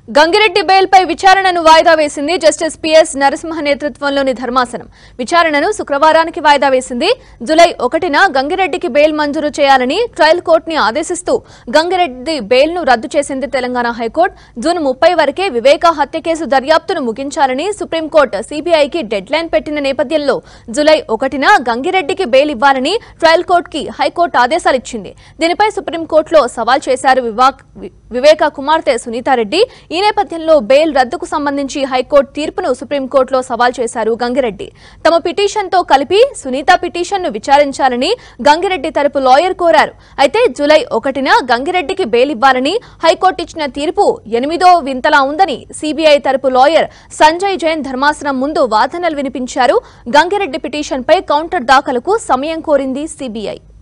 గంగిరెడ్డి బెయిల్పై విచారణను వాయిదా వేసింది జస్టిస్ పిఎస్ నరసింహ నేతృత్వంలోని ధర్మాసనం విచారణను శుక్రవారానికి వాయిదా వేసింది జులై ఒకటిన గంగిరెడ్డికి బెయిల్ మంజూరు చేయాలని ట్రయల్ కోర్టుని ఆదేశిస్తూ గంగిరెడ్డి బెయిల్ను రద్దు చేసింది తెలంగాణ హైకోర్టు జూన్ ముప్పై వరకే వివేక హత్య కేసు దర్యాప్తును ముగించాలని సుప్రీంకోర్టు సిబిఐకి డెడ్ లైన్ పెట్టిన నేపథ్యంలో జులై ఒకటిన గంగిరెడ్డికి బెయిల్ ఇవ్వాలని ట్రయల్ కోర్టుకి హైకోర్టు ఆదేశాలిచ్చింది దీనిపై సుప్రీంకోర్టులో సవాల్ చేశారు వివాక్- వి- వివేక కుమార్తె సునీతారెడ్డి ఈ నేపథ్యంలో బెయిల్ రద్దుకు సంబంధించి హైకోర్టు తీర్పును సుప్రీంకోర్టులో సవాల్ చేశారు గంగిరెడ్డి తమ పిటిషన్తో కలిపి సునీత పిటిషన్ను విచారించాలని గంగిరెడ్డి తరపు లాయర్ కోరారు అయితే జూలై ఒకటిన గంగిరెడ్డికి బెయిల్ ఇవ్వాలని హైకోర్టు ఇచ్చిన తీర్పు ఎనిమిదో వింతలా ఉందని సిబిఐ తరపు లాయర్ సంజయ్ జైన్ ధర్మాసనం ముందు వాదనలు వినిపించారు గంగిరెడ్డి పిటిషన్పై కౌంటర్ దాఖలకు సమయం కోరింది సిబిఐ